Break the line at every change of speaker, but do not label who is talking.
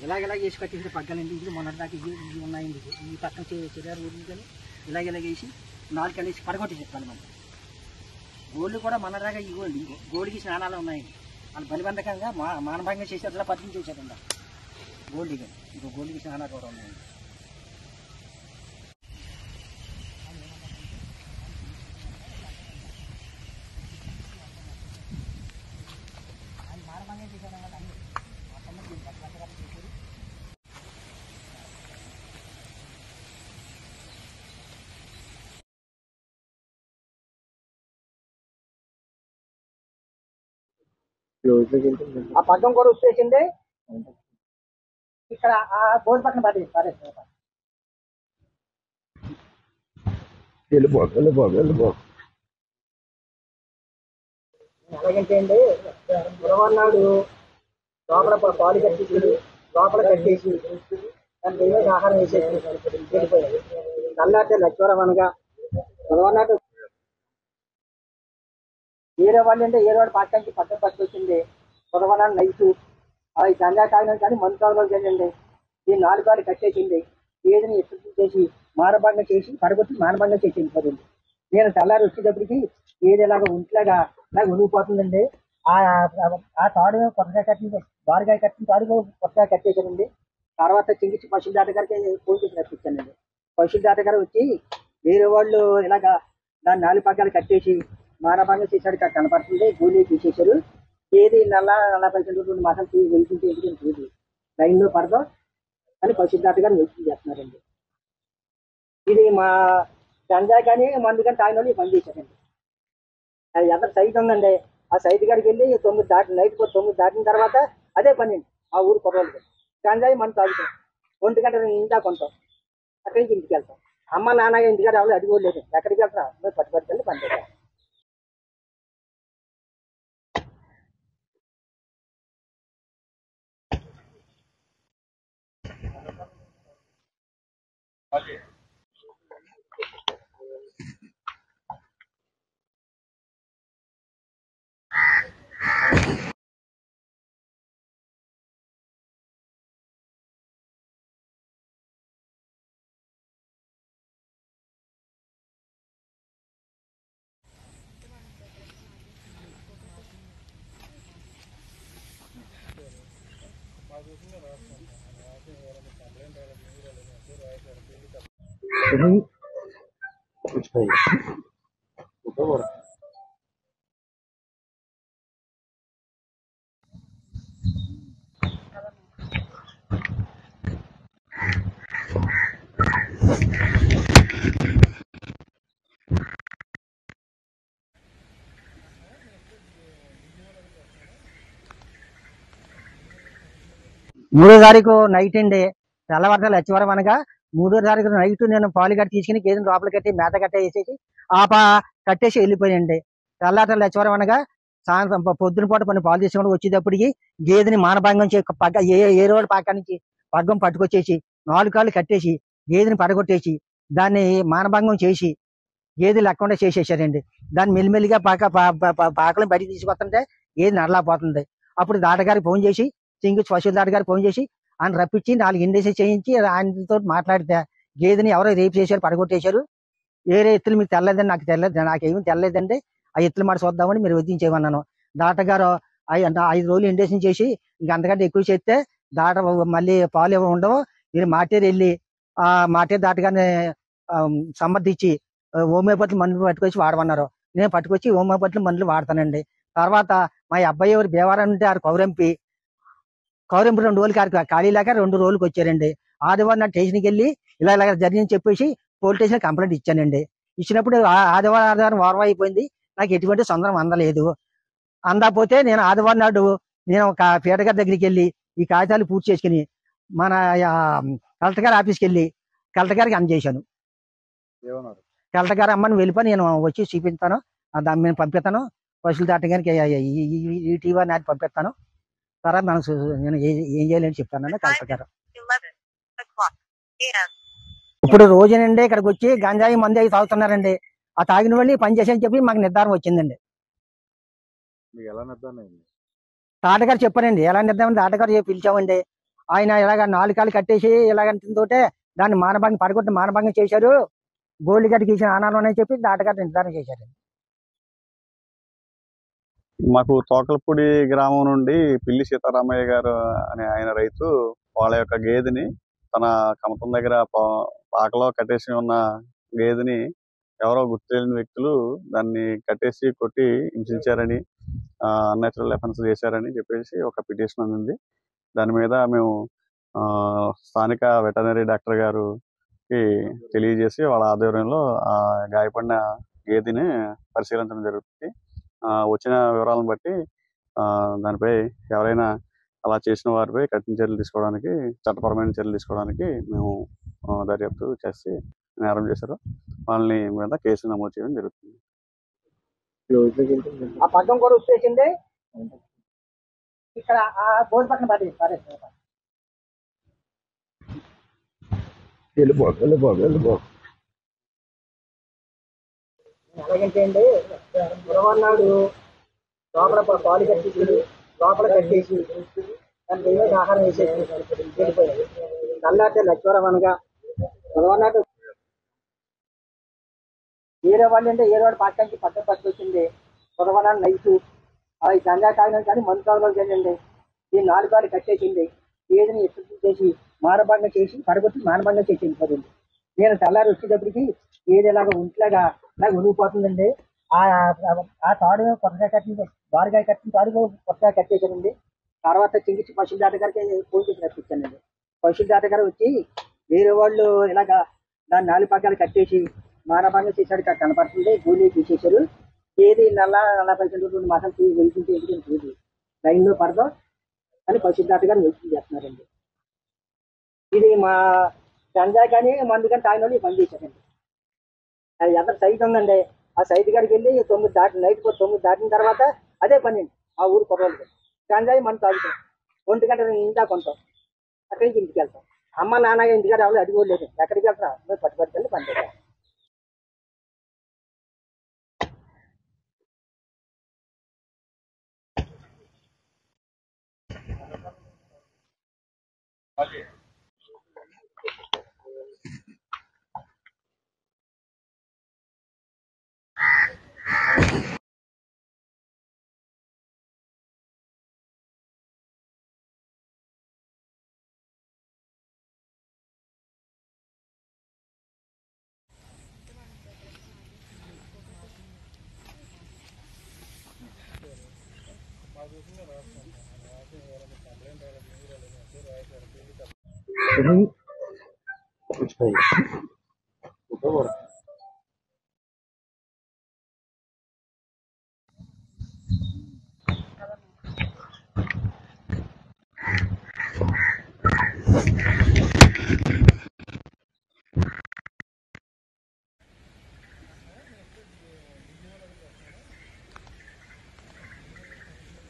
ఇలాగ ఇలాగ వేసి కట్టేసిన పగ్గాలండి ఇది మొన్నటి దాకా ఇవి ఇవి ఉన్నాయండి ఇది. ఈ పక్కన చే- చెరారు ఊరి కానీ ఇలాగ ఇలాగ వేసి నాలుగు అనేసి పడగొట్టి చెప్పాలి మనం గోళ్ళు కూడా మన దాకా ఈ గోల్డ్ ఈ గోల్డ్కి స్నానాలు ఉన్నాయండి వాళ్ళు బలిబంధకంగా మా మానభంగా చేసేట్లా పట్టుకుని చేశారండి గోల్డ్ ఇక ఇంకో గోల్డ్కి స్నానాలు కూడా ఉన్నాయండి ఆ పగ్గం కూడా వచ్చేసింది ఇక్కడ ఆ బోర్డు పక్కన పడేసి పడేసి
వెళ్ళిపో వెళ్ళిపో వెళ్ళిపో
ఎలాగంటే అండి బుధవారం లోపల ప- పాలు కట్టేసి లోపల కట్టేసి దాని దైవ ఆహారం వేసేసి వెళ్ళిపోయారు నల్లాటే లక్ష్వరం అనగా బుధవారం నాడు వేరే వాళ్ళు అంటే ఏదో వాడు పక్కకి పక్కన పట్టుకొచ్చింది బుధవారం నైట్ అవి గంజా తాగినాం కానీ మందు తాగడం జరిగింది ఈ నాలుగు వాళ్ళు కట్టేసింది ఏదని ఎత్తు చేసి మానభంగం చేసి పడగొట్టి మానభంగం చేసి వెళ్ళిపోతుంది నేను తెల్లారి వచ్చేటప్పటికి ఏది ఇలాగ ఒంట్లాగా ఇలా ఉనిగిపోతుందండి ఆ ఆ తాడు కొత్తగా కట్టిన బారుగా కట్టిన తాడు కొత్తగా కట్టేసానండి తర్వాత చింగిచ్చి పశువుల దాట గారికి ఫోన్ చేసి రప్పించానండి పశువుల దాట గారు వచ్చి వేరే వాళ్ళు ఇలాగా దాన్ని నాలుగు పగ్గాలు కట్టేసి మానభంగం చేశాడు ఇక్కడ కనపడుతుంది గూలీ తీసేశారు ఏది నల్ల నలభై రెండు రెండు మాసాలు తీ- వెలిగించి ఎందుకు చూడు లైన్లో పడదాం అని పశువుల దాట గారు వెయిటింగ్ చేస్తున్నారండి ఇది మా గంజా కానీ మందు కానీ తాగిన వాళ్ళు ఈ పని చేశారండి అది ఎంత సైట్ ఉందండి ఆ సైట్ కాడికి వెళ్ళి తొమ్మిది దాటి నైట్ తొమ్మిది దాటిన తర్వాత అదే పని అండి ఆ ఊరు కుర్రోళ్ళకి గంజాయి మనం తాగుతాం ఒంటి గంట ఇందా కొంటాం అక్కడి నుంచి ఇంటికి వెళ్తాం అమ్మ నాన్న ఇంటికాడ ఎవరు అడిగోలేదు ఎక్కడికి వెళ్తారా మీరు పట్టు పట్టుకెళ్ళి పని చేస్తాం మూడో తారీఖు నైట్ అండి తెల్లవారుజాలు లచ్చివరం అనగా మూడో తారీఖు నైట్ నేను పాలు కట్టి తీసుకుని గేదెని లోపల కట్టి మేత కట్ట వేసేసి ఆ పా కట్టేసి వెళ్ళిపోయానండి తెల్లారి లచ్చివరం అనగా సాయంత్రం పొ- పొద్దున పూట కొన్ని పాలు తీసుకొని వచ్చేటప్పటికి గేదెని మానభంగం చే పగ్గ ఏ ఏ రోడ్డు పక్క నుంచి పగ్గం పట్టుకొచ్చేసి నాలుగు కాళ్ళు కట్టేసి గేదెని పడగొట్టేసి దాన్ని మానభంగం చేసి గేదె లేకుండా చేసేసారండి దాన్ని మెల్లిమెల్లిగా పాక పా- పా- పా- పాకలను బయటికి తీసుకొస్తుంటే గేదె నడలేకపోతుంది అప్పుడు దాటగారికి ఫోన్ చేసి సింగు పశువుల దాటగారికి ఫోన్ చేసి ఆయన రప్పించి నాలుగు ఇండేసి చేయించి ఆయనతో మాట్లాడితే గేదెని ఎవరో రేపు చేశారు పడగొట్టేశారు వేరే ఎత్తులు మీకు తెల్లదండి నాకు తెల్లదు నాకేమీ తెల్లలేదండి ఆ ఎత్తులు మాట చూద్దామని మీరు వదిలించేయమన్నాను దాటగారు ఐ- అంటే ఐదు రోజులు ఇండేషన్ చేసి ఇంక అంతకంటే ఎక్కువ చేస్తే దాట మళ్ళీ పాలు ఏమో ఉండవు మీరు మాటేరు వెళ్ళి ఆ మాటేరు దాటగానే ఆ, సమర్థించి ఆ, హోమియోపతి మందులు పట్టుకొచ్చి వాడమన్నారు నేను పట్టుకొచ్చి హోమియోపతి మందులు వాడతానండి తర్వాత మా అబ్బాయి ఎవరు భీమవరం ఉంటే ఆరు కౌరంపి కౌరింపు రెండు రోజులకి ఆడికి ఖాళీ లేక రెండు రోజులకి వచ్చారండి ఆదివారం నా స్టేషన్కి వెళ్ళి ఇలా ఇలా జరిగింది చెప్పేసి పోలీస్ స్టేషన్ కంప్లైంట్ ఇచ్చానండి ఇచ్చినప్పుడు ఆ- ఆదివారం ఆదివారం వారం అయిపోయింది నాకు ఎటువంటి సొందరం అందలేదు అందకపోతే నేను ఆదివారం నాడు నేను ఒక పీట గారి దగ్గరికి వెళ్ళి ఈ కాగితాలు పూర్తి చేసుకుని మన ఆ, కలెక్టర్ గారి ఆఫీస్కి వెళ్ళి కలెక్టర్ గారికి అందజేశాను
ఏమన్నారు
కలెక్టర్ గారు అమ్మని వెళ్ళిపోయి నేను వచ్చి చూపిస్తాను ఆ దాన్ని నేను పంపిస్తాను పశువులు దాటగానికి ఈ టీవీ నాటి పంపిస్తాను తర్వాత మనం చూ- నేను ఏ- ఏం చేయాలని చెప్తానని కలెక్టర్ గారు
11 o'clock a.m.
ఇప్పుడు రోజునండి ఇక్కడికి వచ్చి గంజాయి మంది అవి తాగుతున్నారండి ఆ తాగిన వాళ్ళు ఈ పని చేసని చెప్పి మాకు నిర్ధారణ వచ్చిందండి
మీకు ఎలా నిర్ధారణ అయింది
తాటగారు చెప్పారండి ఎలా నిర్ధారణ తాటగారు చెప్పి పిలిచామండి ఆయన ఇలాగ నాలుగు కాలు కట్టేసి ఇలాగంటుంటే దాన్ని మానభంగం పడగొట్టి మానభంగం చేశారు గోల్డ్ గడ్డకి ఇచ్చిన ఆనాలు అని చెప్పి దాటగారు నిర్ధారణ చేశారు
మాకు తోకలపూడి గ్రామం నుండి పిల్లి సీతారామయ్య గారు అనే ఆయన రైతు వాళ్ళ యొక్క గేదెని తన కమతం దగ్గర పా- పాకలో కట్టేసి ఉన్న గేదెని ఎవరో గుర్తు తెలియని వ్యక్తులు దాన్ని కట్టేసి కొట్టి హింసించారని అన్యాచురల్ ఎఫెన్స్ చేశారని చెప్పేసి ఒక పిటిషన్ ఉంది దాని మీద మేము ఆ, స్థానిక వెటనరీ డాక్టర్ గారుకి తెలియజేసి వాళ్ళ ఆధ్వర్యంలో ఆ గాయపడిన గేదెని పరిశీలించడం జరుగుతుంది ఆ, వచ్చిన వివరాలను బట్టి ఆ, దానిపై ఎవరైనా అలా చేసిన వారిపై కఠిన చర్యలు తీసుకోవడానికి చట్టపరమైన చర్యలు తీసుకోవడానికి మేము ఆ, దర్యాప్తు చేసి నేరం చేశారు వాళ్ళని మీద కేసు నమోదు చేయడం జరుగుతుంది
ఆ పగ్గం కూడా వచ్చేసింది ఇక్కడ ఆ బోర్డు పక్కన పడి సరే
వెళ్ళిపో వెళ్ళిపో వెళ్ళిపో
ఎలాగంటే అండి గురవన్నాడు లోపల ప- పాలు కట్టేసి లోపల కట్టేసి దానికి ఏదో ఆహారం వేసేసి వెళ్ళిపోయాడు నల్లాటే లక్ష్వరం అనగా గురవన్నాడు ఏదో వాళ్ళు అంటే ఏదో వాడు పక్కకి పక్కన పట్టుకొచ్చింది గురవన్నాడు నైట్ అవి గంగా తాగినా కానీ మందు తాగలేదు కదండి ఈ నాలుగు కాలు కట్టేసింది ఏదని ఎత్తు చేసి మానభంగం చేసి పడగొట్టి మానభంగం చేసి వెళ్ళిపోతుంది నేను తెల్లారి వచ్చేటప్పటికి ఏది ఇలాగ ఒంట్లాగా ఇలా ఉనిగిపోతుందండి ఆ ఆ తాడు కొత్తగా కట్టింది బారుగా కట్టిన తాడు కొత్తగా కట్టేసానండి తర్వాత చింగిచ్చి పశువుల దాట గారికి ఫోన్ చేసి రప్పించానండి పశువుల దాట గారు వచ్చి వేరే వాళ్ళు ఇలాగ దాన్ని నాలుగు పగ్గాలు కట్టేసి మానభంగం చేశాడు ఇక్కడ కనపడుతుంది గోళీ తీసేశారు ఏది నల్ల నలభై రెండు మాసం వెళ్తుంటే ఎందుకంటే లేదు లైన్లో పడదాం అని పశువుల దాట గారు వెళ్తుంది చేస్తున్నారండి ఇది మా గంజా కానీ మందు కానీ తాగిన వాళ్ళు ఈ పని చేశారండి అది ఎంత సైట్ ఉందండి ఆ సైట్ కాడికి వెళ్ళి తొమ్మిది దాటి నైట్ పో- తొమ్మిది దాటిన తర్వాత అదే పని అండి ఆ ఊరు కుర్రోళ్ళకి గంజాయి మనం తాగుతాం ఒంటి గంట ఇందా కొంటాం అక్కడి నుంచి ఇంటికి వెళ్తాం అమ్మ నాన్న ఇంటికాడ ఎవరు అడిగోలేదు ఎక్కడికి వెళ్తాం మేము పట్టుబట్టుకెళ్ళి పని చేస్తాం
కూర్చోండి.